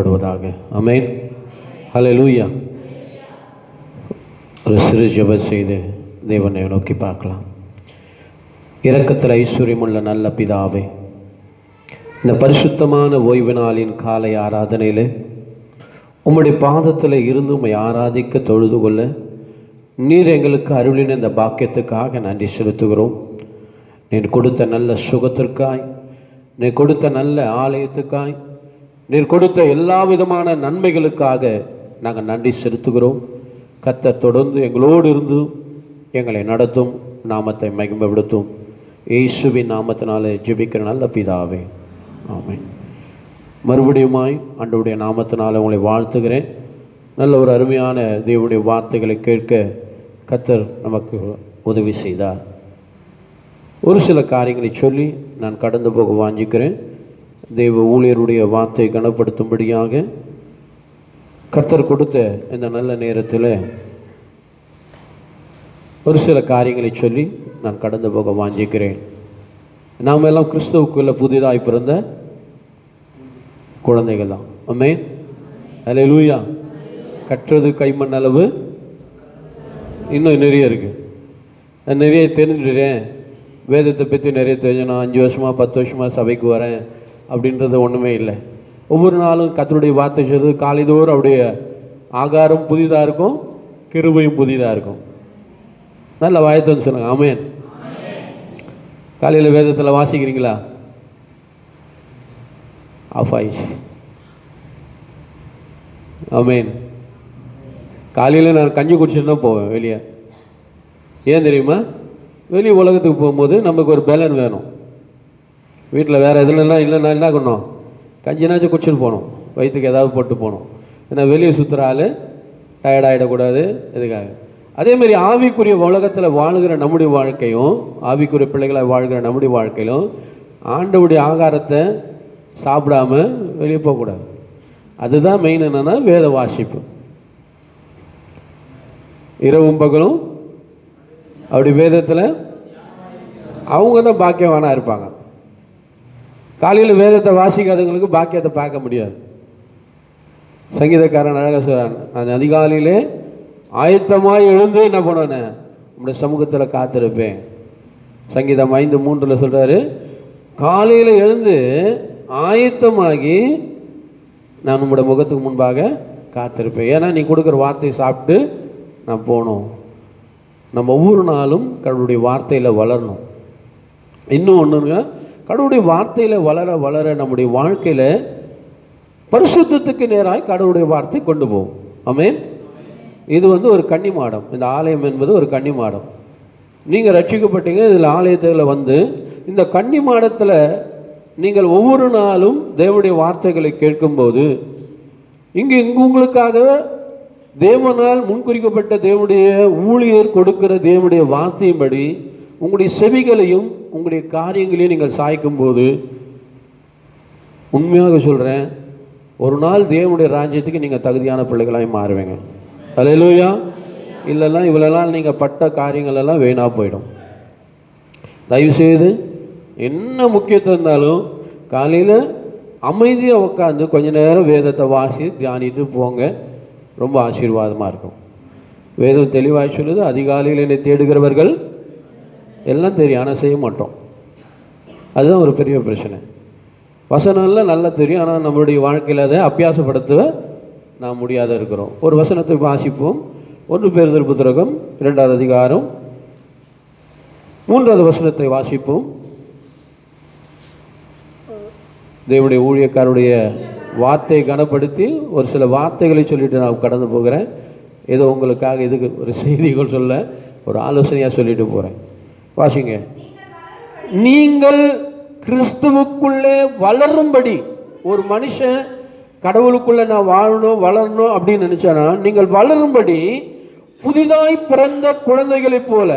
மகிமைப்படுவதாக அமேன் ஹalleluya ஒரு சிறு ஜெபம் செய்து தேவனை நோக்கி பார்க்கலாம் இரக்கத்தில் ஐஸ்வர்யமுள்ள நல்ல பிதாவே இந்த பரிசுத்தமான ஓய்வு நாளின் காலை ஆராதனையில் உம்முடைய பாதத்தில் இருந்து உம்மை ஆராதிக்க தொழுது கொள்ள நீர் எங்களுக்கு அருளின இந்த பாக்கியத்துக்காக நன்றி செலுத்துகிறோம் நீர் கொடுத்த நல்ல சுகத்திற்காய் நீர் கொடுத்த நல்ல ஆலயத்துக்காய் நீர் கொடுத்த எல்லா விதமான நன்மைகளுக்காக நாங்கள் நன்றி செலுத்துகிறோம் கத்தர் தொடர்ந்து எங்களோடு இருந்து எங்களை நடத்தும் நாமத்தை மகிமைப்படுத்தும் இயேசுவின் நாமத்தினாலே ஜெபிக்கிற நல்ல பிதாவே ஆமென் மறுபடியுமாய் ஆண்டவருடைய நாமத்தினால உங்களை வாழ்த்துகிறேன் நல்ல ஒரு அருமையான தேவனுடைய வார்த்தைகளை கேட்க கத்தர் நமக்கு உதவி செய்தார் ஒரு சில காரியங்களை சொல்லி நான் கடந்து போக வாஞ்சிக்கிறேன் தெய்வ ஊழியருடைய வார்த்தை கனப்படுத்தும்படியாக கர்த்தர் கொடுத்த இந்த நல்ல நேரத்தில் ஒரு சில காரியங்களை சொல்லி நான் கடந்து போக வாஞ்சிக்கிறேன் நாம் எல்லாம் கிறிஸ்துவுக்குள்ள புதிதாய் பிறந்த குழந்தைகள் தான் அம்மே அல்ல லூயா கற்றது கைமண் அளவு இன்னும் நிறைய இருக்கு நான் நிறைய தெரிஞ்சுட்டேன் வேதத்தை பற்றி நிறைய தெரிஞ்சு நான் அஞ்சு வருஷமா பத்து வருஷமா சபைக்கு வரேன் அப்படின்றது ஒன்றுமே இல்லை ஒவ்வொரு நாளும் கத்தருடைய வார்த்தை சொல்றது காலைதோறும் அவருடைய ஆகாரம் புதிதாக இருக்கும் கிருபையும் புதிதாக இருக்கும் நல்ல வாயத்தை வந்து சொல்லுங்க ஆமேன் காலையில் வேதத்தில் வாசிக்கிறீங்களா ஆஃப் ஆயிடுச்சு ஆமேன் காலையில் நான் கஞ்சி குடிச்சிட்டு தான் போவேன் வெளியே ஏன் தெரியுமா வெளியே உலகத்துக்கு போகும்போது நமக்கு ஒரு பேலன் வேணும் வீட்டில் வேறு எதுலலாம் இல்லைன்னா என்ன பண்ணணும் கஞ்சினாச்சும் குடிச்சிட்டு போகணும் வயிற்றுக்கு ஏதாவது போட்டு போகணும் ஏன்னா வெளியே சுற்றுற ஆள் டயர்டாகிடக்கூடாது இதுக்காக அதேமாரி ஆவிக்குரிய உலகத்தில் வாழுகிற நம்முடைய வாழ்க்கையும் ஆவிக்குரிய பிள்ளைகளாக வாழ்கிற நம்முடைய வாழ்க்கையிலும் ஆண்டவுடைய ஆகாரத்தை சாப்பிடாம வெளியே போகக்கூடாது அதுதான் மெயின் என்னன்னா வேத வாசிப்பு இரவும் பகலும் அப்படி வேதத்தில் அவங்க தான் பாக்கியவானா இருப்பாங்க காலையில் வேதத்தை வாசிக்காதவங்களுக்கு பாக்கியத்தை பார்க்க முடியாது சங்கீதக்காரன் அழகாக சொல்கிறான் நான் அதிகாலையிலே ஆயத்தமாக எழுந்து என்ன பண்ணுவேன் நம்முடைய சமூகத்தில் காத்திருப்பேன் சங்கீதம் ஐந்து மூன்றில் சொல்கிறாரு காலையில் எழுந்து ஆயத்தமாகி நான் உங்களுடைய முகத்துக்கு முன்பாக காத்திருப்பேன் ஏன்னா நீ கொடுக்குற வார்த்தையை சாப்பிட்டு நான் போகணும் நம்ம ஒவ்வொரு நாளும் கடவுளுடைய வார்த்தையில் வளரணும் இன்னும் ஒன்றுங்க கடவுளுடைய வார்த்தையில் வளர வளர நம்முடைய வாழ்க்கையில் பரிசுத்தத்துக்கு நேராக கடவுளுடைய வார்த்தை கொண்டு போகும் ஆமேன் இது வந்து ஒரு கன்னி மாடம் இந்த ஆலயம் என்பது ஒரு கன்னி மாடம் நீங்கள் ரட்சிக்கப்பட்டீங்க இதில் ஆலயத்தில் வந்து இந்த கன்னி மாடத்தில் நீங்கள் ஒவ்வொரு நாளும் தேவனுடைய வார்த்தைகளை கேட்கும்போது இங்கே இங்கு உங்களுக்காக தேவனால் முன்குறிக்கப்பட்ட தேவனுடைய ஊழியர் கொடுக்கிற தேவனுடைய வார்த்தையின்படி உங்களுடைய செவிகளையும் உங்களுடைய காரியங்களையும் நீங்கள் சாய்க்கும் போது உண்மையாக சொல்கிறேன் ஒரு நாள் தேவனுடைய ராஜ்யத்துக்கு நீங்கள் தகுதியான பிள்ளைகளாக மாறுவீங்க அலையிலூயா இல்லைன்னா இவ்வளோலாம் நீங்கள் பட்ட காரியங்கள் எல்லாம் வீணாக போயிடும் தயவுசெய்து என்ன முக்கியத்துவம் இருந்தாலும் காலையில் அமைதியாக உட்காந்து கொஞ்ச நேரம் வேதத்தை வாசி தியானிட்டு போங்க ரொம்ப ஆசீர்வாதமாக இருக்கும் வேதம் தெளிவாக சொல்லுது அதிகாலையில் என்னை தேடுகிறவர்கள் எல்லாம் தெரியும் ஆனால் செய்ய மாட்டோம் அதுதான் ஒரு பெரிய பிரச்சனை வசனம்லாம் நல்லா தெரியும் ஆனால் நம்மளுடைய வாழ்க்கையில் அதை அபியாசப்படுத்த நாம் முடியாத இருக்கிறோம் ஒரு வசனத்தை வாசிப்போம் ஒன்று பேருதல் புத்தரகம் இரண்டாவது அதிகாரம் மூன்றாவது வசனத்தை வாசிப்போம் தேவனுடைய ஊழியக்காருடைய வார்த்தையை கனப்படுத்தி ஒரு சில வார்த்தைகளை சொல்லிட்டு நான் கடந்து போகிறேன் ஏதோ உங்களுக்காக இதுக்கு ஒரு செய்திகள் சொல்ல ஒரு ஆலோசனையாக சொல்லிட்டு போகிறேன் வாசிங்க நீங்கள் கிறிஸ்துவுக்குள்ளே வளரும்படி ஒரு மனுஷன் கடவுளுக்குள்ள நான் வாழணும் வளரணும் அப்படின்னு நினைச்சானா நீங்கள் வளரும்படி புதிதாய் பிறந்த குழந்தைகளைப் போல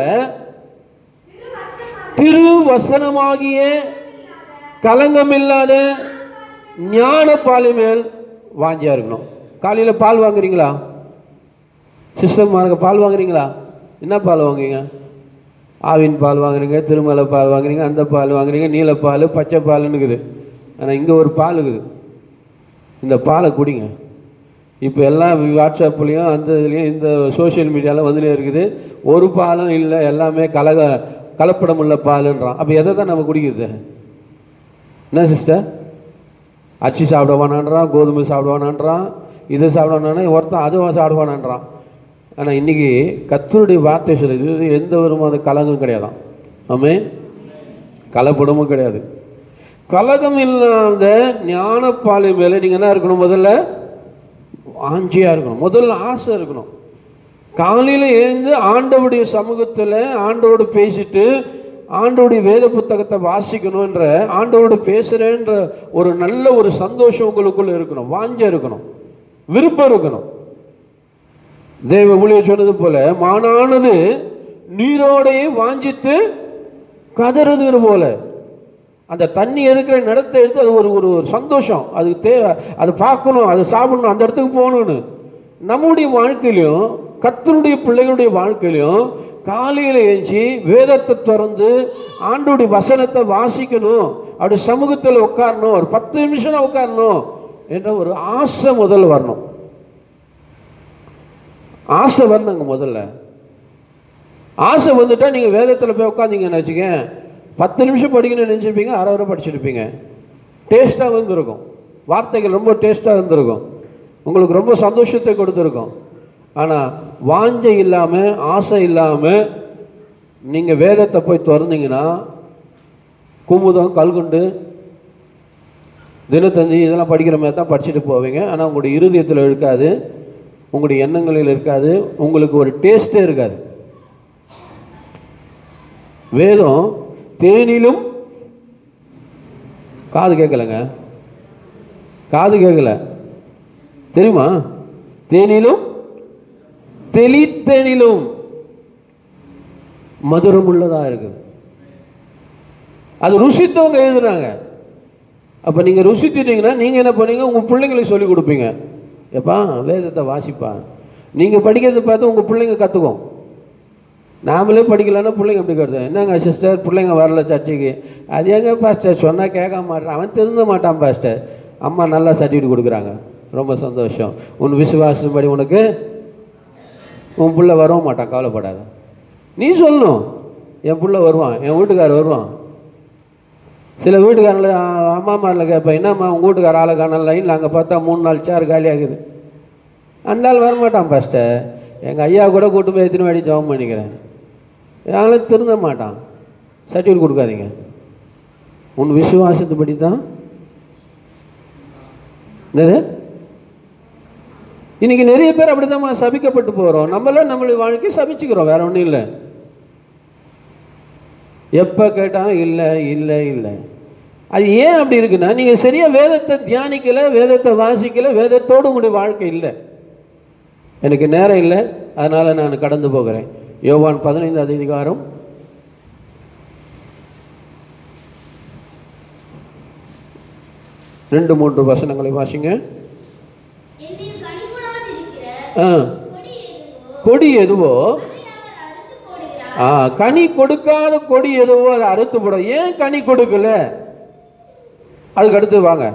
திரு வசனமாகிய கலங்கமில்லாத ஞான பாலி மேல் வாஞ்சியா இருக்கணும் காலையில் பால் வாங்குறீங்களா சிஸ்டம் மார்க்க பால் வாங்குறீங்களா என்ன பால் வாங்குறீங்க ஆவின் பால் வாங்குறீங்க திருமலை பால் வாங்குறீங்க அந்த பால் வாங்குறீங்க நீலப்பால் பச்சை பால்னு இருக்குது ஆனால் இங்கே ஒரு பால் இருக்குது இந்த பாலை குடிங்க இப்போ எல்லாம் வாட்ஸ்அப்லேயும் அந்த இதுலேயும் இந்த சோஷியல் மீடியாவில் வந்துனே இருக்குது ஒரு பாலும் இல்லை எல்லாமே கலக கலப்படம் உள்ள பாலுன்றான் அப்போ எதை தான் நம்ம குடிக்கிறது என்ன சிஸ்டர் அரிசி சாப்பிட வேணான்றான் கோதுமை சாப்பிட வேணான்றான் இதை சாப்பிட வேணானா ஒருத்தன் அதுவும் சாப்பிட வேணான்றான் ஆனால் இன்றைக்கி கத்தருடைய வார்த்தை சொல்லுது இது எந்த விதமான கலங்கும் கிடையாதாம் ஆமே கலப்படமும் கிடையாது கலகம் இல்லாத ஞானப்பாலை மேலே நீங்கள் என்ன இருக்கணும் முதல்ல வாஞ்சியாக இருக்கணும் முதல்ல ஆசை இருக்கணும் காலையில் எழுந்து ஆண்டவுடைய சமூகத்தில் ஆண்டோடு பேசிட்டு ஆண்டோடைய வேத புத்தகத்தை வாசிக்கணுன்ற ஆண்டோடு பேசுகிறேன்ற ஒரு நல்ல ஒரு சந்தோஷம் உங்களுக்குள்ள இருக்கணும் வாஞ்ச இருக்கணும் விருப்பம் இருக்கணும் தேவ ஊழிய சொன்னது போல மானானது நீரோடையே வாஞ்சித்து கதறுதுங்கிற போல அந்த தண்ணி இருக்கிற இடத்த எடுத்து அது ஒரு ஒரு ஒரு சந்தோஷம் அது தேவை அது பார்க்கணும் அது சாப்பிடணும் அந்த இடத்துக்கு போகணும்னு நம்முடைய வாழ்க்கையிலையும் கத்தருடைய பிள்ளைகளுடைய வாழ்க்கையிலையும் காலையில் எழுச்சி வேதத்தை திறந்து ஆண்டுடைய வசனத்தை வாசிக்கணும் அப்படி சமூகத்தில் உட்காரணும் ஒரு பத்து நிமிஷம் உட்காரணும் என்ற ஒரு ஆசை முதல்ல வரணும் ஆசை வரணுங்க முதல்ல ஆசை வந்துட்டா நீங்கள் வேதத்தில் போய் உட்காந்தீங்கன்னு வச்சுக்க பத்து நிமிஷம் படிக்கணும்னு நினச்சிருப்பீங்க அரை வரை படிச்சிருப்பீங்க டேஸ்ட்டாக இருந்திருக்கும் வார்த்தைகள் ரொம்ப டேஸ்ட்டாக இருந்திருக்கும் உங்களுக்கு ரொம்ப சந்தோஷத்தை கொடுத்துருக்கும் ஆனால் வாஞ்சை இல்லாமல் ஆசை இல்லாமல் நீங்கள் வேதத்தை போய் திறந்தீங்கன்னா குமுதம் கல்குண்டு தினத்தந்தி இதெல்லாம் படிக்கிற மாதிரி தான் படிச்சுட்டு போவீங்க ஆனால் உங்களுடைய இருதயத்தில் இருக்காது உங்களுடைய எண்ணங்களில் இருக்காது உங்களுக்கு ஒரு டேஸ்ட்டே இருக்காது வேதம் தேனிலும் காது கேட்கலங்க காது கேட்கல தெரியுமா தேனிலும் தெளித்தேனிலும் மதுரம் உள்ளதா இருக்குது அது ருசித்தவங்க எழுதுனாங்க அப்போ நீங்கள் ருசித்துட்டீங்கன்னா நீங்கள் என்ன பண்ணீங்க உங்கள் பிள்ளைங்களுக்கு சொல்லி கொடுப்பீங்க எப்பா வேதத்தை வாசிப்பா நீங்கள் படிக்கிறத பார்த்து உங்கள் பிள்ளைங்க கற்றுக்கும் நாமளே படிக்கலன்னா பிள்ளைங்க எப்படி கருது என்னங்க சிஸ்டர் பிள்ளைங்க வரல சர்ச்சைக்கு அது எங்க பாஸ்டர் சொன்னால் கேட்க மாட்டான் அவன் திருந்த மாட்டான் பாஸ்டர் அம்மா நல்லா சர்டிஃபிகேட் கொடுக்குறாங்க ரொம்ப சந்தோஷம் உன் விசுவாசப்படி உனக்கு உன் பிள்ளை வரவும் மாட்டான் கவலைப்படாத நீ சொல்லணும் என் பிள்ளை வருவான் என் வீட்டுக்காரர் வருவான் சில வீட்டுக்காரில் அம்மாமாரில் கேட்பேன் என்னம்மா உங்கள் வீட்டுக்கார ஆளை காணல லைனில் அங்கே பார்த்தா மூணு நாலு சேர் காலியாகுது அந்த ஆள் வரமாட்டான் பாஸ்டர் எங்கள் ஐயா கூட கூட்டு போய் எத்தனை வாடி ஜெபம் பண்ணிக்கிறேன் யாரும் திருந்த மாட்டான் சர்டிஃபிகேட் கொடுக்காதீங்க உன் விசுவாசத்துப்படி தான் என்னது இன்னைக்கு நிறைய பேர் அப்படிதான் சபிக்கப்பட்டு போகிறோம் நம்மள நம்மளுடைய வாழ்க்கை சபிச்சுக்கிறோம் வேற ஒன்றும் இல்லை எப்போ கேட்டாலும் இல்லை இல்லை இல்லை அது ஏன் அப்படி இருக்குன்னா நீங்கள் சரியாக வேதத்தை தியானிக்கலை வேதத்தை வாசிக்கலை வேதத்தோடு உங்களுடைய வாழ்க்கை இல்லை எனக்கு நேரம் இல்லை அதனால் நான் கடந்து போகிறேன் யோவான் பதினைந்தாவது அதிகாரம் ரெண்டு மூன்று வசனங்களை வாசிங்க என்னில் கனிகொடாதிருக்கிற ஆ கொடி எதுவோ, கொடி எதுவோ அதை அவர் அறுத்துப் போடுகிறார். ஆ கனி கொடுக்காத கொடி எதுவோ அதை அறுத்து போடும் ஏன் கனி கொடுக்கல அதுக்கு அடுத்து வாங்க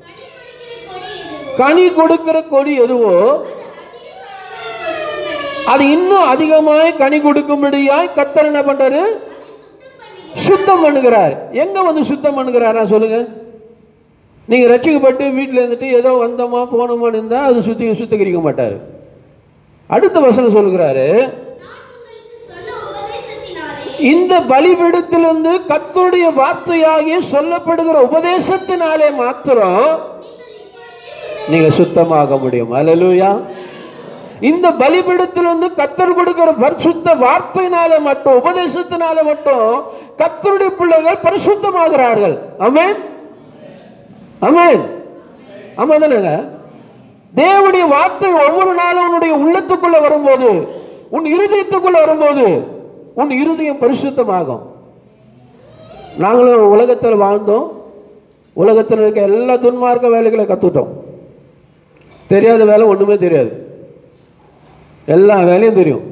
கனி கொடுக்கிற கொடி எதுவோ, கனி கொடுக்கிற கொடி எதுவோ அது அதிகமாக கொடுக்கும்படி அது இன்னும் அதிகமாய் கனி கொடுக்கும்படியாய் கத்தர் என்ன பண்றாரு அதை சுத்தம் பண்ணுகிறார். சுத்தம் பண்ணுகிறார் எங்க வந்து சுத்தம் பண்ணுகிறாரா சொல்லுங்க நீங்க ரட்சிக்கப்பட்டு வீட்டில் இருந்துட்டு ஏதோ வந்தோமா போனோமான்னு இருந்தா அது சுத்தி சுத்திகரிக்க மாட்டாரு அடுத்த வசனம் சொல்லுகிறாரு நான் உங்களுக்கு சொன்ன உபதேசத்தினாலே இந்த பலிபீடத்திலிருந்து கத்தருடைய வார்த்தையாகிய சொல்லப்படுகிற உபதேசத்தினாலே மாத்திரம் நீங்கள் இப்பொழுதே சுத்தம் நீங்க சுத்தமாக முடியும் அல்லேலூயா இந்த பலிபீடத்திலிருந்து கத்தர் கொடுக்கிற பரிசுத்த வார்த்தையினால மட்டும் உபதேசத்தினால மட்டும் கத்தருடைய பிள்ளைகள் பரிசுத்தமாகிறார்கள் ஆமென் ஆமென் ஆமா தானேங்க தேவனுடைய வார்த்தை ஒவ்வொரு நாளும் உன்னுடைய உள்ளத்துக்குள்ள வரும்போது உன் இருதயத்துக்குள்ள வரும்போது உன் இருதயம் பரிசுத்தமாகும் நாங்களும் உலகத்தில் வாழ்ந்தோம் உலகத்தில் இருக்க எல்லா துன்மார்க்க வேலைகளை கற்றுட்டோம் தெரியாத வேலை ஒன்றுமே தெரியாது எல்லா வேலையும் தெரியும்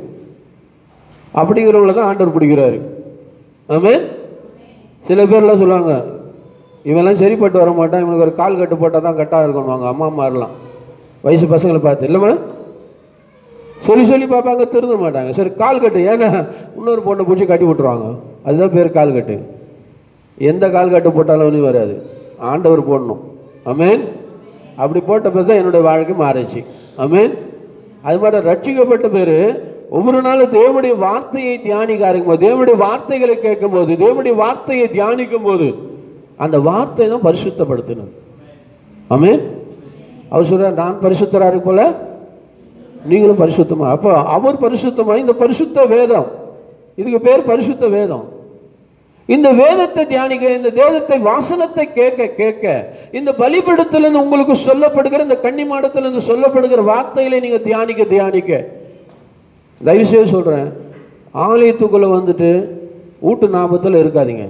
அப்படிங்கிறவங்கள தான் ஆண்டவர் பிடிக்கிறாரு ஆமே சில பேர்லாம் சொல்லுவாங்க இவெல்லாம் சரிப்பட்டு வர மாட்டான் இவனுக்கு ஒரு கால் கட்டு போட்டால் தான் கட்டாக இருக்கணும் அம்மா மாறலாம் வயசு பசங்களை பார்த்து இல்லைம்மா சொல்லி சொல்லி பார்ப்பாங்க திருந்த மாட்டாங்க சரி கால் கட்டு ஏன்னா இன்னொரு பொண்ணை பிடிச்சி கட்டி விட்டுருவாங்க அதுதான் பேர் கால் கட்டு எந்த கால் கட்டு போட்டாலும் ஒன்றும் வராது ஆண்டவர் போடணும் அமேன் அப்படி போட்ட பேர் தான் என்னுடைய வாழ்க்கை மாறிச்சு அமேன் அது மாதிரி ரட்சிக்கப்பட்ட பேர் ஒவ்வொரு நாளும் தேவனுடைய வார்த்தையை தியானிக்க ஆரம்பிக்கும் தேவனுடைய வார்த்தைகளை கேட்கும் போது தேவனுடைய வார்த்தையை தியானிக்கும் போது அந்த வார்த்தை தான் பரிசுத்தப்படுத்தினது ஆமென் அவர் சொல்றார் நான் பரிசுத்தரா இருக்கு போல நீங்களும் பரிசுத்தமா அப்போ அவர் பரிசுத்தமா இந்த பரிசுத்த வேதம் இதுக்கு பேர் பரிசுத்த வேதம் இந்த வேதத்தை தியானிக்க இந்த வேதத்தை வாசனத்தை கேட்க கேட்க இந்த பலிபீடத்திலிருந்து உங்களுக்கு சொல்லப்படுகிற இந்த கன்னிமாடத்திலிருந்து சொல்லப்படுகிற வார்த்தைகளை நீங்க தியானிக்க தியானிக்க தயவு செய்து சொல்றேன் ஆலயத்துக்குள்ள வந்துட்டு ஊட்டு ஞாபகத்தில் இருக்காதீங்க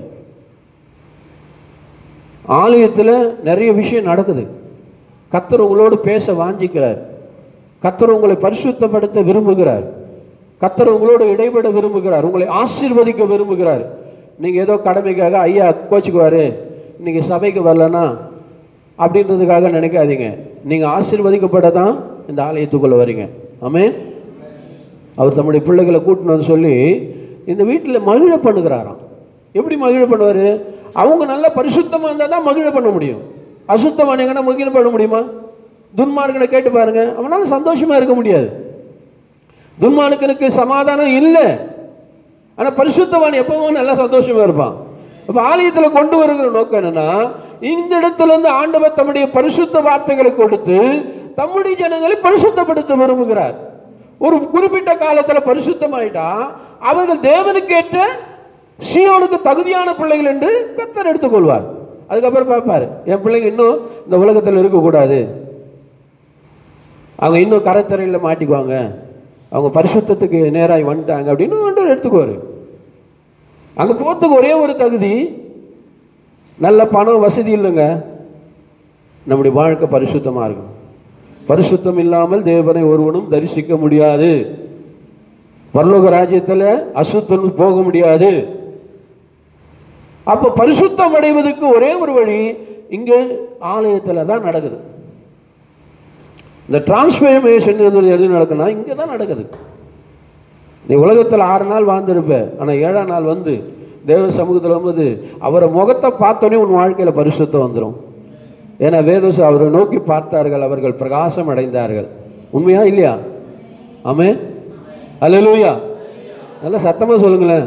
ஆலயத்தில் நிறைய விஷயம் நடக்குது கத்தர் உங்களோடு பேச வாஞ்சிக்கிறார் கத்தர் உங்களை பரிசுத்தப்படுத்த விரும்புகிறார் கத்தர் உங்களோடு இடைபட விரும்புகிறார் உங்களை ஆசீர்வதிக்க விரும்புகிறார் நீங்க ஏதோ கடமைக்காக ஐயா கோச்சுக்குவாரு இன்னைக்கு சபைக்கு வரலனா அப்படின்றதுக்காக நினைக்காதீங்க நீங்க ஆசீர்வதிக்கப்பட தான் இந்த ஆலயத்துக்குள்ள வரீங்க ஆமென் அவர் தம்முடைய பிள்ளைகளை கூட்டின்னு வந்து சொல்லி இந்த வீட்டில் மகிழ பண்ணுகிறாராம் எப்படி மகிழ பண்ணுவார் அவங்க நல்லா பரிசுத்தமாக இருந்தால் தான் மகிழ பண்ண முடியும் அசுத்தமானீங்கன்னா மகிழ பண்ண முடியுமா துன்மார்க்கனை கேட்டு பாருங்க அவனால சந்தோஷமா இருக்க முடியாது துன்மார்க்கனுக்கு சமாதானம் இல்லை ஆனால் பரிசுத்தவான் எப்பவும் நல்லா சந்தோஷமா இருப்பான் அப்போ ஆலயத்தில் கொண்டு வருகிற நோக்கம் என்னன்னா இந்த இடத்துல இருந்து ஆண்டவர் தம்முடைய பரிசுத்த வார்த்தைகளை கொடுத்து தம்முடைய ஜனங்களை பரிசுத்தப்படுத்த விரும்புகிறார் ஒரு குறிப்பிட்ட காலத்தில் பரிசுத்தமாயிட்டா அவர்கள் தேவனுக்கேற்ற சீயோனுக்கு தகுதியான பிள்ளைகள் என்று கத்தர் எடுத்துக்கொள்வார் அதுக்கப்புறம் பார்ப்பார் என் பிள்ளைங்க இன்னும் இந்த உலகத்தில் இருக்கக்கூடாது அவங்க இன்னும் கரைத்தரையில் மாட்டிக்குவாங்க அவங்க பரிசுத்தத்துக்கு நேராக வந்துட்டாங்க அப்படின்னு ஆண்டவர் எடுத்துக்குவார் அங்கே போகிறதுக்கு ஒரே ஒரு தகுதி நல்ல பணம் வசதி இல்லைங்க நம்முடைய வாழ்க்கை பரிசுத்தமாக இருக்கும் பரிசுத்தம் இல்லாமல் தேவனை ஒருவனும் தரிசிக்க முடியாது பரலோக ராஜ்யத்தில் அசுத்தம் போக முடியாது அப்போ பரிசுத்தம் அடைவதற்கு ஒரே ஒரு வழி இங்கே ஆலயத்தில் தான் நடக்குது இந்த டிரான்ஸ்ஃபர்மேஷன் எது நடக்குன்னா இங்கே தான் நடக்குது நீ உலகத்தில் ஆறு நாள் வாழ்ந்திருப்ப ஆனால் ஏழாம் நாள் வந்து தேவ சமூகத்தில் வரும்போது அவரை முகத்தை பார்த்தோன்னே உன் வாழ்க்கையில் பரிசுத்தம் வந்துடும் ஏன்னா வேதோசு அவரை நோக்கி பார்த்தார்கள் அவர்கள் பிரகாசம் அடைந்தார்கள் உண்மையா இல்லையா ஆமே அல்லேலூயா நல்லா சத்தமாக சொல்லுங்களேன்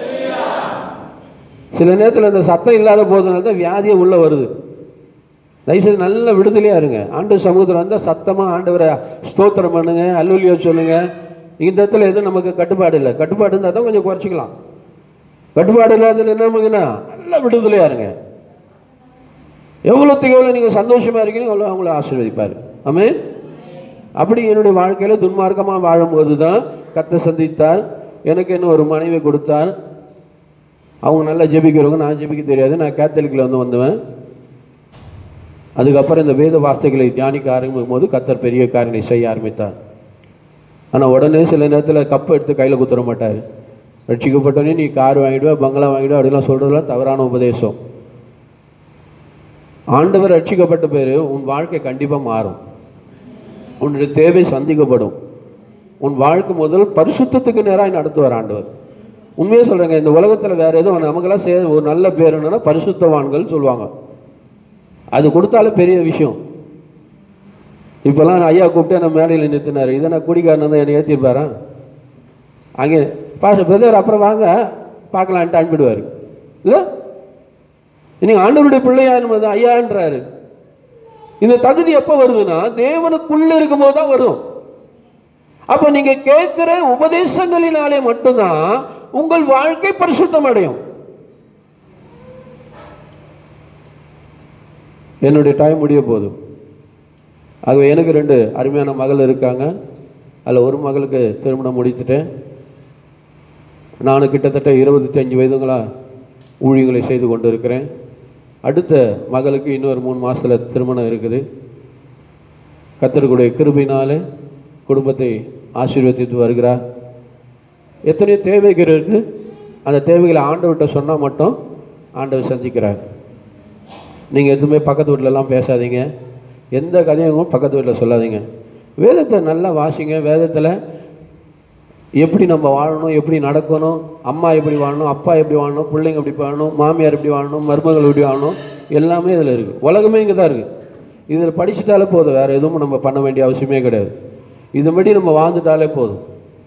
சில நேரத்தில் இந்த சத்தம் இல்லாத போதுனால தான் வியாதியே உள்ளே வருது தயவுசெய்து நல்ல விடுதலையாக இருங்க ஆண்டு சமூகத்தில் வந்தால் சத்தமாக ஆண்டவரை ஸ்தோத்திரம் பண்ணுங்க அல்லூலியோ சொல்லுங்க இந்த இடத்துல எதுவும் நமக்கு கட்டுப்பாடு இல்லை கட்டுப்பாடு இருந்தால் தான் கொஞ்சம் குறைச்சிக்கலாம் கட்டுப்பாடு இல்லாததுல என்ன பண்ணுங்கன்னா நல்ல விடுதலையாக இருங்க எவ்வளோத்துக்கு எவ்வளோ நீங்கள் சந்தோஷமாக இருக்கீங்களோ அவ்வளோ அவங்கள ஆசீர்வதிப்பார் ஆமே அப்படி என்னுடைய வாழ்க்கையில் துன்மார்க்கமாக வாழும்போது தான் கத்தை சந்தித்தார் எனக்கு என்ன ஒரு மனைவி கொடுத்தார் அவங்க நல்லா ஜெபிக்கிறவங்க நான் ஜெபிக்க தெரியாது நான் கேத்தலிக்கில் வந்து வந்தவன் அதுக்கப்புறம் இந்த வேத வார்த்தைகளை தியானிக்க ஆரம்பிக்கும் போது கத்தர் பெரிய காரியங்களை செய்ய ஆரம்பித்தார் ஆனால் உடனே சில நேரத்தில் கப்பை எடுத்து கையில் குத்துற மாட்டார் ரட்சிக்கப்பட்டோடனே நீ கார் வாங்கிடுவ பங்களா வாங்கிடுவ அப்படிலாம் சொல்கிறதுலாம் தவறான உபதேசம் ஆண்டவர் ரட்சிக்கப்பட்ட பேர் உன் வாழ்க்கை கண்டிப்பாக மாறும் உன்னுடைய தேவை சந்திக்கப்படும் உன் வாழ்க்கை முதல் பரிசுத்தத்துக்கு நேராக நடத்துவார் ஆண்டவர் உண்மையாக சொல்கிறேங்க இந்த உலகத்தில் வேற எதுவும் நமக்கெல்லாம் சே ஒரு நல்ல பேர் என்னன்னா பரிசுத்தவான்கள் சொல்லுவாங்க அது கொடுத்தாலும் பெரிய விஷயம் இப்போல்லாம் நான் ஐயா கூப்பிட்டு நம்ம மேடையில் நிறுத்தினார் இதை நான் குடிக்காரன் தான் என்னை ஏற்றிருப்பாரா அங்கே பாச பிரதர் அப்புறம் வாங்க பார்க்கலான்ட்டு அனுப்பிடுவார் இல்லை இன்னைக்கு ஆண்டவருடைய பிள்ளையா நம்ம ஐயான்றாரு இந்த தகுதி எப்போ வருதுன்னா தேவனுக்குள்ள இருக்கும்போது தான் வரும் அப்போ நீங்க கேட்கிற உபதேசங்களினாலே மட்டும்தான் உங்கள் வாழ்க்கை பரிசுத்தம் அடையும் என்னுடைய டைம் முடிய போதும் ஆகவே எனக்கு ரெண்டு அருமையான மகள் இருக்காங்க அதில் ஒரு மகளுக்கு திருமணம் முடித்துட்டேன் நான் கிட்டத்தட்ட இருபத்தி அஞ்சு வயதுங்களா ஊழியங்களை செய்து கொண்டு இருக்கிறேன் அடுத்த மகளுக்கு இன்னொரு மூணு மாதத்தில் திருமணம் இருக்குது கத்தருக்குடைய கிருபினாலே குடும்பத்தை ஆசீர்வதித்து வருகிறார் எத்தனையோ தேவைகள் இருக்கு அந்த தேவைகளை ஆண்டவர்கிட்ட சொன்னால் மட்டும் ஆண்டவர் சந்திக்கிறார் நீங்கள் எதுவுமே பக்கத்து வீட்டிலலாம் பேசாதீங்க எந்த கதையும் பக்கத்து வீட்டில் சொல்லாதீங்க வேதத்தை நல்லா வாசிங்க வேதத்தில் எப்படி நம்ம வாழணும் எப்படி நடக்கணும் அம்மா எப்படி வாழணும் அப்பா எப்படி வாழணும் பிள்ளைங்க எப்படி வாழணும் மாமியார் எப்படி வாழணும் மருமகள் எப்படி வாழணும் எல்லாமே இதில் இருக்குது உலகமே இங்கே தான் இருக்குது இதில் படிச்சுட்டாலே போதும் வேறு எதுவும் நம்ம பண்ண வேண்டிய அவசியமே கிடையாது இதுபடி நம்ம வாழ்ந்துட்டாலே போதும்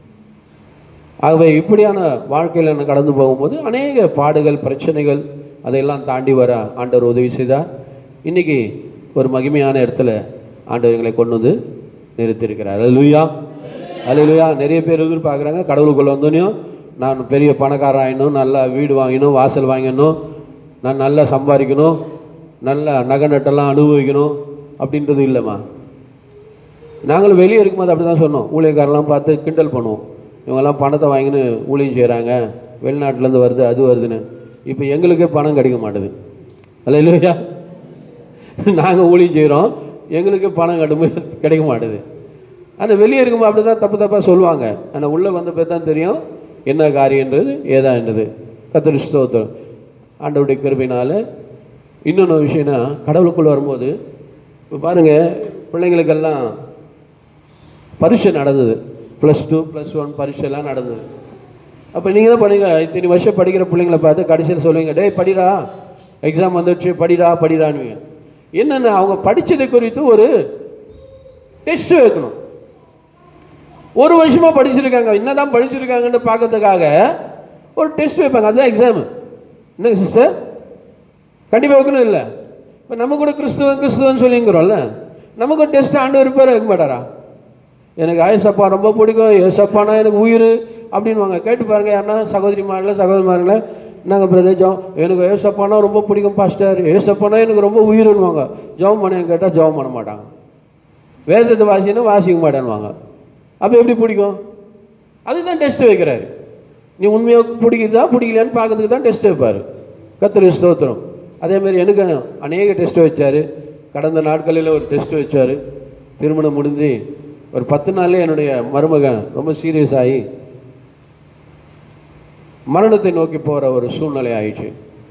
ஆகவே இப்படியான வாழ்க்கையில் நான் கடந்து போகும்போது அநேக பாடுகள் பிரச்சனைகள் அதையெல்லாம் தாண்டி வர ஆண்டவர் உதவி செய்தார் இன்னைக்கு ஒரு மகிமையான இடத்துல ஆண்டவர் எங்களை கொண்டு வந்து நிறுத்தியிருக்கிறார் அல்லேலூயா அல்லேலூயா நிறைய பேர் எதிர்பார்க்குறாங்க கடவுளுக்குள்ள வந்தோனையும் நான் பெரிய பணக்காரன் ஆகிடணும் நல்லா வீடு வாங்கணும் வாசல் வாங்கணும் நான் நல்லா சம்பாதிக்கணும் நல்ல நகை நட்டெல்லாம் அனுபவிக்கணும் அப்படின்றது இல்லைம்மா நாங்களும் வெளியே இருக்கும்போது அப்படி தான் சொன்னோம் ஊழியக்காரெல்லாம் பார்த்து கிண்டல் பண்ணுவோம் இவங்கெல்லாம் பணத்தை வாங்கின்னு ஊழியம் செய்கிறாங்க வெளிநாட்டிலேருந்து வருது அது வருதுன்னு இப்போ எங்களுக்கே பணம் கிடைக்க மாட்டுது அல்ல இல்லையா நாங்கள் ஊழியம் செய்கிறோம் எங்களுக்கு பணம் கடுமை கிடைக்க மாட்டுது ஆனால் வெளியே இருக்கும்போது அப்படி தான் தப்பு தப்பாக சொல்லுவாங்க ஆனால் உள்ளே வந்த பேர் தான் தெரியும் என்ன காரியன்றது ஏதான்றது கத்திரி ஸ்தோத்திரம் ஆண்டவருடைய கிருபையினால இன்னொன்று விஷயம்னா கடவுளுக்குள்ளே வரும்போது இப்போ பாருங்கள் பிள்ளைங்களுக்கெல்லாம் பரீட்சை நடந்தது ப்ளஸ் டூ ப்ளஸ் ஒன் பரீட்சைலாம் நடந்தது அப்போ நீங்கள் தான் பண்ணுங்க இத்தனை வருஷம் படிக்கிற பிள்ளைங்கள பார்த்து கடைசியில் சொல்லுவீங்க டேய் படிடா எக்ஸாம் வந்துடுச்சு படிடா படிடான்னுவீங்க என்னென்ன அவங்க படித்ததை குறித்து ஒரு டெஸ்ட் வைக்கணும் ஒரு வருஷமா படிச்சிருக்காங்க என்னதான் படிச்சிருக்காங்கன்னு பார்க்கறதுக்காக ஒரு டெஸ்ட் வைப்பாங்க அதுதான் எக்ஸாம் என்னங்க சிஸ்டர் கண்டிப்பாக வைக்கணும் இல்லை இப்போ நம்ம கூட கிறிஸ்துவன் கிறிஸ்துவன் சொல்லிங்கிறோம்ல நமக்கு ஒரு டெஸ்ட் ஆண்டு பேர் வைக்க மாட்டாரா எனக்கு ஆயசப்பா ரொம்ப பிடிக்கும் ஏசப்பானா எனக்கு உயிர் அப்படின்வாங்க கேட்டு பாருங்க யாருன்னா சகோதரிமாரில் சகோதரிமாரில் நாங்கள் பிரதர் ஜெபம் எனக்கு ஏசப்பானா ரொம்ப பிடிக்கும் பாஸ்டர் ஏசப்பானா எனக்கு ரொம்ப உயிர்னுவாங்க ஜெபம் பண்ணேன்னு கேட்டால் ஜெபம் பண்ண மாட்டாங்க வேதத்தை வாசினா வாசிக்க மாட்டேன்னுவாங்க அப்போ எப்படி பிடிக்கும் அதுதான் டெஸ்ட் வைக்கிறாரு நீ உண்மையாக பிடிக்குதா பிடிக்கலையான்னு பார்க்கறதுக்கு தான் டெஸ்ட் வைப்பார் கத்திரி ஸ்தோத்திரம் அதேமாதிரி எனக்கு அநேக டெஸ்ட் வச்சார் கடந்த நாட்களில் ஒரு டெஸ்ட் வச்சார் திருமணம் முடிஞ்சு ஒரு பத்து நாள்ல என்னுடைய மருமகன் ரொம்ப சீரியஸ் ஆகி மரணத்தை நோக்கி போகிற ஒரு சூழ்நிலை ஆயிடுச்சு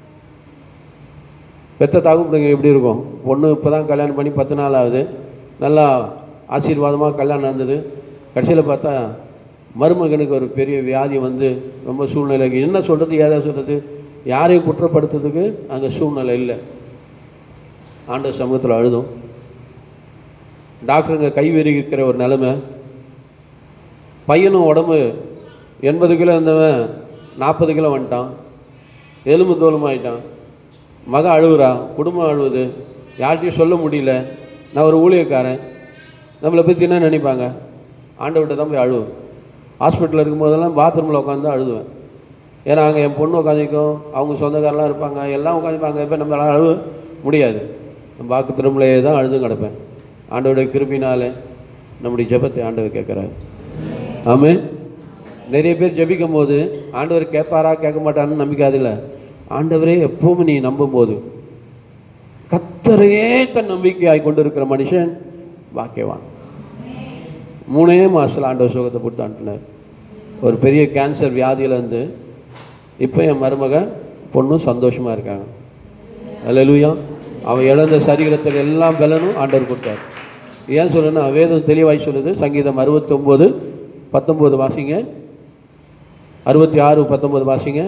பெத்த தாக்குப்பிடுங்க எப்படி இருக்கும் பொண்ணு இப்போ தான் கல்யாணம் பண்ணி பத்து நாள் ஆகுது நல்லா ஆசீர்வாதமாக கல்யாணம் நடந்தது கடைசியில் பார்த்தா மருமகனுக்கு ஒரு பெரிய வியாதி வந்து ரொம்ப சூழ்நிலைக்கு என்ன சொல்கிறது ஏதா சொல்கிறது யாரையும் குற்றப்படுத்துறதுக்கு அங்கே சூழ்நிலை இல்லை ஆண்டு சமூகத்தில் அழுதும் டாக்டருங்க கைவிரிக்கிற ஒரு நிலைமை பையனும் உடம்பு எண்பது கிலோ இருந்தவன் நாற்பது கிலோ வந்துட்டான் எலும்பு தோலுமாயிட்டான் மக அழுகுறா குடும்பம் அழுவுது யார்கிட்டையும் சொல்ல முடியல நான் ஒரு ஊழியக்காரன் நம்மளை பற்றி என்ன நினைப்பாங்க ஆண்டவர்கிட்ட தான் போய் அழுவேன் ஹாஸ்பிட்டலில் இருக்கும்போதெல்லாம் பாத்ரூமில் உட்காந்து அழுதுவேன் ஏன்னா அங்கே என் பொண்ணு உட்காந்துக்கும் அவங்க சொந்தக்காரெலாம் இருப்பாங்க எல்லாம் உட்காந்துப்பாங்க இப்போ நம்மளால் அழுவ முடியாது பாக்கு திரும்பலையே தான் அழுதும் கிடப்பேன் ஆண்டவருடைய கிருபினால நம்முடைய ஜெபத்தை ஆண்டவர் கேட்குறாரு ஆமே நிறைய பேர் ஜெபிக்கும் போது ஆண்டவர் கேட்பாரா கேட்க மாட்டான்னு நம்பிக்கை அதில்ல ஆண்டவரே எப்பவும் நீ நம்பும்போது கத்தரையே தன் நம்பிக்கையாய் கொண்டு இருக்கிற மனுஷன் பாக்கியவான் மூணே மாதத்தில் ஆண்டவர் சுகத்தை கொடுத்து அனுப்பினார் ஒரு பெரிய கேன்சர் வியாதியில இருந்து இப்போ என் மருமக பொண்ணும் சந்தோஷமாக இருக்காங்க அல்லேலூயா அவன் இழந்த சரீரத்தில் எல்லாம் பலனும் ஆண்டவர் கொடுத்தார் ஏன் சொல்லுன்னா வேதம் தெளிவாய் சொல்லுது சங்கீதம் அறுபத்தொம்போது பத்தொம்போது வாசிங்க அறுபத்தி ஆறு பத்தொம்போது வாசிங்க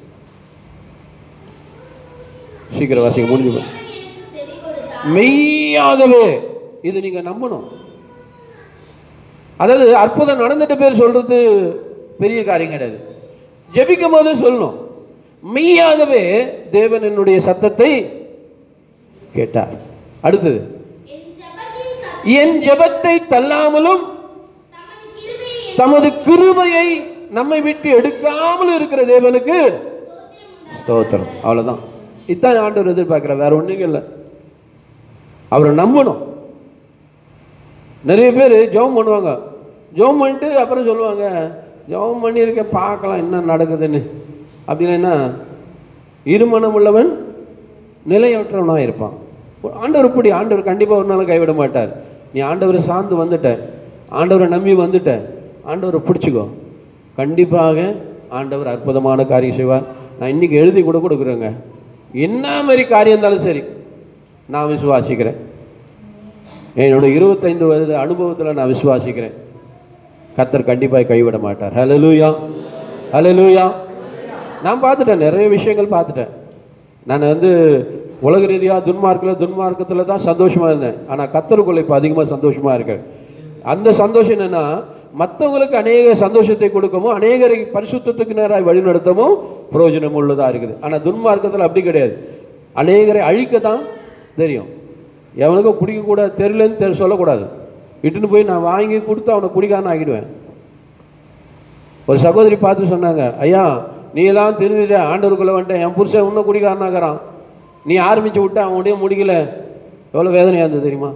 சீக்கிரம் வாசிங்க முடிஞ்சு போச்சு. எனக்கு செவி கொடுத்தார் மெய்யாகவே இது நீங்க நம்பணும் அதாவது அற்புதம் நடந்துட்ட பேர் சொல்றது பெரிய காரியம் கிடையாது ஜெபிக்கும் போது சொல்லணும் மெய்யாகவே தேவன் என்னுடைய சத்தத்தை கேட்டார் அடுத்தது என் ஜெபத்தின் சத்தம் என் ஜெபத்தை தள்ளாமலும் தமது கிருபையை தமது கிருபையை நம்மை விட்டு எடுக்காமல் இருக்கிற தேவனுக்கு ஸ்தோத்திரம் அவ்வளவுதான் இதான் ஆண்டவர் எதிர்பார்க்கிற வேற ஒண்ணுங்க இல்லை அவரை நம்பணும் நிறைய பேர் ஜெபம் பண்ணுவாங்க ஜெபம் பண்ணிட்டு அப்புறம் சொல்லுவாங்க ஜெபம் பண்ணியிருக்கேன் பார்க்கலாம் என்ன நடக்குதுன்னு அப்படின்னா என்ன இருமனம் உள்ளவன் நிலையற்றவனாக இருப்பான் ஆண்டவர் இப்படி ஆண்டவர் கண்டிப்பாக ஒரு நாளும் கைவிட மாட்டார் நீ ஆண்டவரை சார்ந்து வந்துட்ட ஆண்டவரை நம்பி வந்துட்ட ஆண்டவரை பிடிச்சிக்கோ கண்டிப்பாக ஆண்டவர் அற்புதமான காரியம் செய்வார் நான் இன்னைக்கு எழுதி கூட கொடுக்குறேங்க என்ன மாதிரி காரியம் இருந்தாலும் சரி நான் விசுவாசிக்கிறேன் என்னோட இருபத்தைந்து வருட அனுபவத்தில் நான் விசுவாசிக்கிறேன் கத்தர் கண்டிப்பாக கைவிட மாட்டார் ஹalleluya ஹalleluya நான் பார்த்துட்டேன் நிறைய விஷயங்கள் பார்த்துட்டேன் நான் வந்து உலக ரீதியாக துன்மார்க்கில் துன்மார்க்கத்தில் தான் சந்தோஷமாக இருந்தேன் ஆனால் கத்தருக்குள்ள இப்போ அதிகமாக சந்தோஷமாக இருக்கேன் அந்த சந்தோஷம் என்னன்னா மற்றவங்களுக்கு அநேக சந்தோஷத்தை கொடுக்கவும் அநேகரை பரிசுத்தத்துக்கு நேராக வழிநடத்தவும் பிரயோஜனம் உள்ளதாக இருக்குது ஆனால் துன்மார்க்கத்தில் அப்படி கிடையாது அநேகரை அழிக்க தான் தெரியும் எவனுக்கும் குடிக்கக்கூடாது தெரியலன்னு தெரி சொல்லக்கூடாது இட்டுன்னு போய் நான் வாங்கி கொடுத்து அவனை குடிக்காரன் ஆக்கிடுவேன் ஒரு சகோதரி பார்த்து சொன்னாங்க ஐயா நீ எல்லாம் திருந்திட்ட ஆண்டவருக்குள்ள வந்துட்டேன் என் புருஷன் இன்னும் குடிக்காரனாகிறான் நீ ஆரம்பிச்சு விட்ட அவன் உடைய முடிக்கல எவ்வளோ வேதனையாக இருந்தது தெரியுமா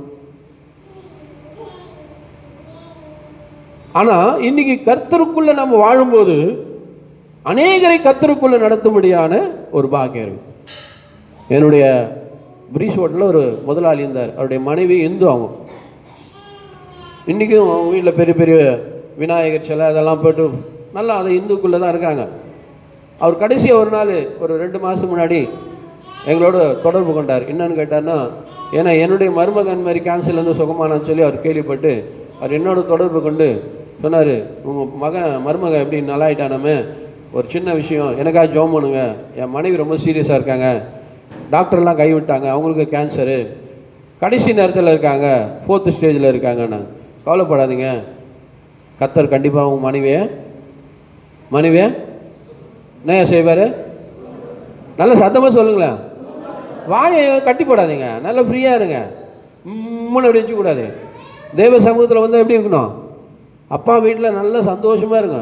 ஆனால் இன்னைக்கு கர்த்தருக்குள்ள நம்ம வாழும்போது அநேகரை கர்த்தருக்குள்ள நடத்தும்படியான ஒரு பாக்கியம் இருக்கு என்னுடைய பிரீஸ் ஹோட்டலில் ஒரு முதலாளி இருந்தார் அவருடைய மனைவி இந்து அவங்க இன்றைக்கும் அவங்க வீட்டில் பெரிய பெரிய விநாயகர் சிலை அதெல்லாம் போட்டு நல்லா அதை இந்துக்குள்ளே தான் இருக்காங்க அவர் கடைசியாக ஒரு நாள் ஒரு ரெண்டு மாதம் முன்னாடி எங்களோட தொடர்பு கொண்டார் என்னன்னு கேட்டார்னா ஏன்னா என்னுடைய மருமகன் மாதிரி கேன்சர்லேருந்து சுகமானான்னு சொல்லி அவர் கேள்விப்பட்டு அவர் என்னோட தொடர்பு கொண்டு சொன்னார் உங்கள் மகன் மருமகன் எப்படி நல்லாயிட்டானாமே ஒரு சின்ன விஷயம் எனக்காக ஜோம் பண்ணுங்க என் மனைவி ரொம்ப சீரியஸாக இருக்காங்க டாக்டர்லாம் கைவிட்டாங்க அவங்களுக்கு கேன்சரு கடைசி நேரத்தில் இருக்காங்க ஃபோர்த்து ஸ்டேஜில் இருக்காங்கன்னு கவலைப்படாதீங்க கத்தர் கண்டிப்பாக உங்கள் மனைவியை மனைவியை என்ன செய்வார் நல்ல சத்தமாக சொல்லுங்களேன் வாயை கட்டி போடாதீங்க நல்லா ஃப்ரீயாக இருங்க முன்ன அப்படி வச்சுக்கூடாது தெய்வ சமூகத்தில் வந்து எப்படி இருக்கணும் அப்பா வீட்டில் நல்ல சந்தோஷமாக இருங்க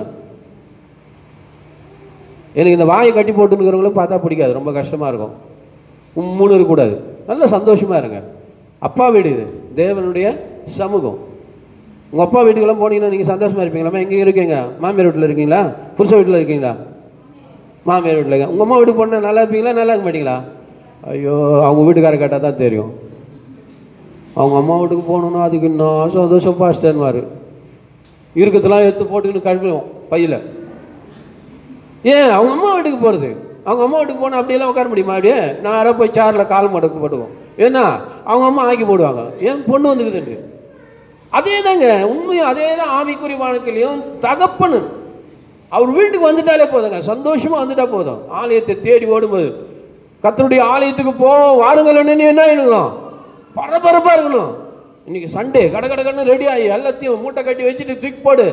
எனக்கு இந்த வாயை கட்டி போட்டுருக்கிறவங்களும் பார்த்தா பிடிக்காது ரொம்ப கஷ்டமாக இருக்கும் உம்முன்னு இருக்கக்கூடாது நல்ல சந்தோஷமாக இருங்க அப்பா வீடு இது தேவனுடைய சமூகம் உங்கள் அப்பா வீட்டுக்கெல்லாம் போனீங்கன்னா நீங்கள் சந்தோஷமாக இருப்பீங்களா எங்கே இருக்கீங்க மாமியார் வீட்டில் இருக்கீங்களா புருஷ வீட்டில் இருக்கீங்களா மாமியார் வீட்டில் இருக்க உங்கள் அம்மா வீட்டுக்கு போனால் நல்லா இருப்பீங்களா நல்லா இருக்க மாட்டீங்களா ஐயோ அவங்க வீட்டுக்கார கேட்டால் தான் தெரியும் அவங்க அம்மா வீட்டுக்கு போகணுன்னா அதுக்கு இன்னும் சந்தோஷம் பாஸ்டர்னுவார் இருக்கத்தெல்லாம் எடுத்து போட்டுக்கின்னு கழுவிடுவோம் பையில் ஏன் அவங்க அம்மா வீட்டுக்கு போகிறது அவங்க அம்மா வீட்டுக்கு போனால் அப்படியெல்லாம் உட்கார முடியுமா அப்படியே நேராக போய் சேரில் கால் மடக்கு போட்டுக்குவோம் ஏன்னா அவங்க அம்மா ஆக்கி போடுவாங்க ஏன் பொண்ணு வந்துக்குதுன்னு அதே தாங்க உண்மையும் அதே தான் ஆவிக்குறி வாழ்க்கையிலையும் தகப்பனு அவர் வீட்டுக்கு வந்துட்டாலே போதுங்க சந்தோஷமா வந்துட்டா போதும் ஆலயத்தை தேடி ஓடும்போது கத்தருடைய ஆலயத்துக்கு போவோம் வாருங்கள் என்ன இருக்கணும் பரபரப்பாக இருக்கணும் இன்னைக்கு சண்டே கட கட கடன்னு ரெடி ஆகி எல்லாத்தையும் மூட்டை கட்டி வச்சுட்டு தூக்கி போடு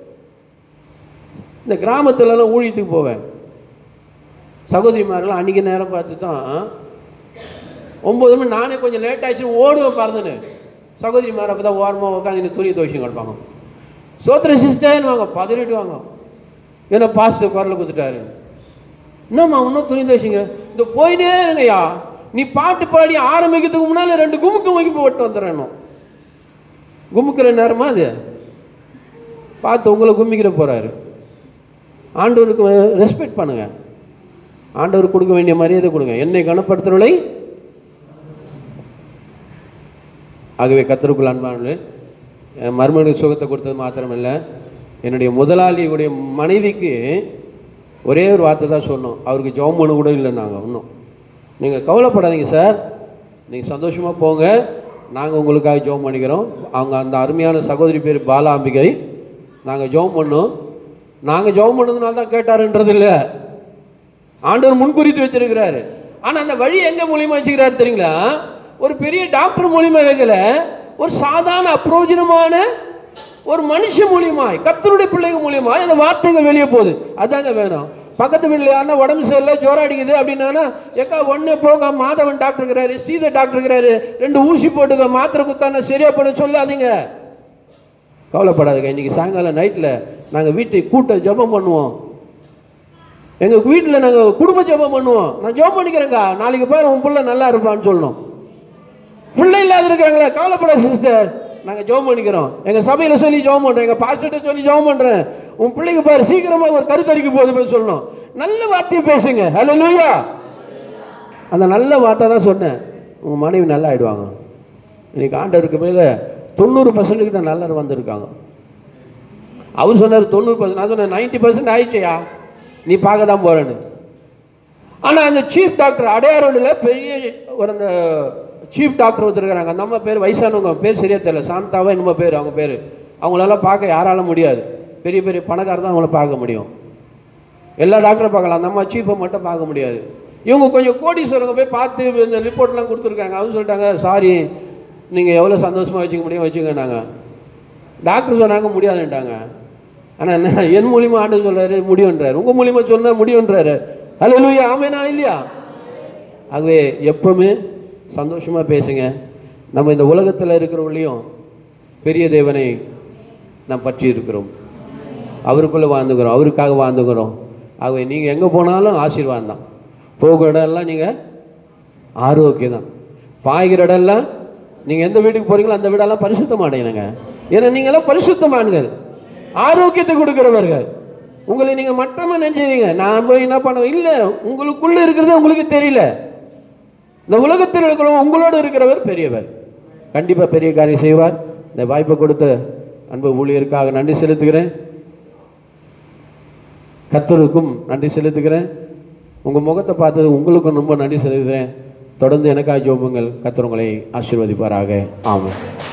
இந்த கிராமத்துலலாம் ஊழியத்துக்கு போவேன் சகோதரிமார்கள் அன்றைக்கி நேரம் பார்த்து தான் ஒம்பது மணி நானே கொஞ்சம் லேட் ஆச்சு ஓடுவேன் பறந்துன்னு சகோதரிமார் அப்போ தான் ஓரமாக உட்காந்து துணி துவைச்சு கிடப்பாங்க சோத்திர சிஸ்டர்னு வாங்க பதறிட்டு வாங்க ஏன்னா பாஸ்டர் குரல் கொடுத்துட்டாரு என்னம்மா இன்னும் துணி துவைச்சிங்க இந்த போயிட்டே இருங்கய்யா நீ பாட்டு பாடி ஆரம்பிக்கிறதுக்கு முன்னால் ரெண்டு குமுக்கு முக்கி போட்டு வந்துடுறேன் குமுக்கிற நேரமா அது பார்த்து உங்களை கும்மிக்கிற போகிறாரு ஆண்டவருக்கு ரெஸ்பெக்ட் பண்ணுங்க ஆண்டவர் கொடுக்க வேண்டிய மரியாதை கொடுங்க என்னை கனப்படுத்துறவளை ஆகவே கத்தருக்குள் அன்பானது என் மருமகனுக்கு சுகத்தை கொடுத்தது மாத்திரமில்லை என்னுடைய முதலாளியுடைய மனைவிக்கு ஒரே ஒரு வார்த்தை தான் சொன்னோம் அவருக்கு ஜெபம் பண்ண கூட இல்லை நாங்கள் இன்னும் நீங்கள் கவலைப்படாதீங்க சார் நீங்கள் சந்தோஷமாக போங்க நாங்கள் உங்களுக்காக ஜெபம் பண்ணிக்கிறோம் அவங்க அந்த அருமையான சகோதரி பேர் பாலாம்பிகை நாங்கள் ஜெபம் பண்ணோம் நாங்கள் ஜெபம் பண்ணதுனால தான் கேட்டாருன்றது இல்லை ஆண்டவர் முன்குறித்து வச்சிருக்கிறாரு ஆனால் அந்த வழி எங்கே மூலியமாக வச்சுக்கிறாரு தெரியுங்களா ஒரு பெரிய டாக்டர் மூலியமா வைக்கல ஒரு சாதாரண அப்ரோஜனமான ஒரு மனுஷன் மூலியமாய் கத்தருடைய பிள்ளைங்க மூலியமாய் அந்த வார்த்தைகள் வெளியே போகுது அதாங்க வேணும் பக்கத்து வீட்டில் யாருன்னா உடம்பு சரியில்லை ஜோரம் அடிக்குது அப்படின்னா ஏக்கா ஒன்று போக மாதவன் டாக்டர் இருக்கிறாரு சீதை டாக்டர் இருக்கிறாரு ரெண்டு ஊசி போட்டுக்க மாத்திரை குத்தான சரியா போட சொல்லாதீங்க கவலைப்படாதுங்க இன்னைக்கு சாயங்காலம் நைட்டில் நாங்கள் வீட்டை கூட்ட ஜெபம் பண்ணுவோம் எங்கள் வீட்டில் நாங்கள் குடும்ப ஜெபம் பண்ணுவோம் நான் ஜெபம் பண்ணிக்கிறேங்க நாளைக்கு பாரு உன் பிள்ளை நல்லா இருப்பான்னு சொல்லணும் பிள்ளை இல்லாத இருக்கிறாங்களே கவலைப்படாத சிஸ்டர் நாங்கள் ஜெபம் பண்ணிக்கிறோம் எங்கள் சபையில் சொல்லி ஜெபம் பண்ணுறேன் எங்கள் பாஸ்டர்கிட்ட சொல்லி ஜெபம் பண்ணுறேன் உன் பிள்ளைக்கு பாரு சீக்கிரமாக ஒரு கருத்தரிக்க போகுதுன்னு சொல்லணும் நல்ல வார்த்தையை பேசுங்க ஹலோ லூயா அந்த நல்ல வார்த்தை தான் சொன்னேன் உங்கள் மனைவி நல்லா ஆயிடுவாங்க இன்னைக்கு ஆண்டவருக்கு மேலே தொண்ணூறு பர்சன்ட் கிட்ட நல்லா வந்திருக்காங்க அவர் சொன்னார் தொண்ணூறு பர்சன்ட் நான் சொன்னேன் நைன்டி பர்சன்ட் ஆயிடுச்சையா நீ பார்க்க தான் போறேன்னு ஆனால் அந்த சீஃப் டாக்டர் அடையாரோடில் பெரிய ஒரு அந்த சீஃப் டாக்டர் ஒருத்தருக்காங்க அந்த அம்மா பேர் வயசானவங்க பேர் சரியா தெரியல சாந்தாவா என்னமோ பேர் அவங்க பேர் அவங்களால பார்க்க யாரால முடியாது பெரிய பெரிய பணக்காரர் தான் அவங்கள பார்க்க முடியும் எல்லா டாக்டரும் பார்க்கலாம் அந்த அம்மா சீஃபை மட்டும் பார்க்க முடியாது இவங்க கொஞ்சம் கோடீஸ்வரங்க போய் பார்த்து இந்த ரிப்போர்ட்லாம் கொடுத்துருக்காங்க அவங்க சொல்லிட்டாங்க சாரி நீங்கள் எவ்வளோ சந்தோஷமாக வச்சுக்க முடியும் வச்சுக்கனாங்க டாக்டர் சொன்னாங்க முடியாதுன்ட்டாங்க ஆனால் என்ன என் மூலியமா ஆண்டு சொல்றாரு முடியுன்றாரு உங்கள் மூலியமா சொன்னா முடியுன்றாரு அல்ல லூயா ஆமேனா இல்லையா ஆகவே எப்பவுமே சந்தோஷமா பேசுங்க நம்ம இந்த உலகத்தில் இருக்கிறவங்களையும் பெரிய தேவனை நாம் பற்றி இருக்கிறோம் அவருக்குள்ளே வாழ்ந்துக்கிறோம் அவருக்காக வாழ்ந்துக்கிறோம் ஆகவே நீங்கள் எங்கே போனாலும் ஆசீர்வாதம் தான் போகிற இடம்லாம் நீங்கள் ஆரோக்கியம் தான் பாய்கிற இடம்லாம் நீங்கள் எந்த வீட்டுக்கு போகிறீங்களோ அந்த வீடெல்லாம் பரிசுத்தம் அடையணுங்க ஏன்னா நீங்களாம் பரிசுத்தமானுங்கள் ஆரோக்கியத்தை கொடுக்கிறவர்கள் உங்களை நீங்கள் மட்டமாக நினைச்சீங்க நான் போய் என்ன பண்ணுவேன் இல்லை உங்களுக்குள்ளே இருக்கிறது உங்களுக்கு தெரியல இந்த உலகத்தில் இருக்கிறவங்க உங்களோடு இருக்கிறவர் பெரியவர் கண்டிப்பாக பெரிய காரியம் செய்வார் இந்த வாய்ப்பை கொடுத்த அன்பு ஊழியருக்காக நன்றி செலுத்துகிறேன் கத்தருக்கும் நன்றி செலுத்துகிறேன் உங்கள் முகத்தை பார்த்தது உங்களுக்கும் ரொம்ப நன்றி செலுத்துகிறேன் தொடர்ந்து எனக்காக ஜோபுங்கள் கத்தர் உங்களை ஆசீர்வதிப்பாராக ஆமாம்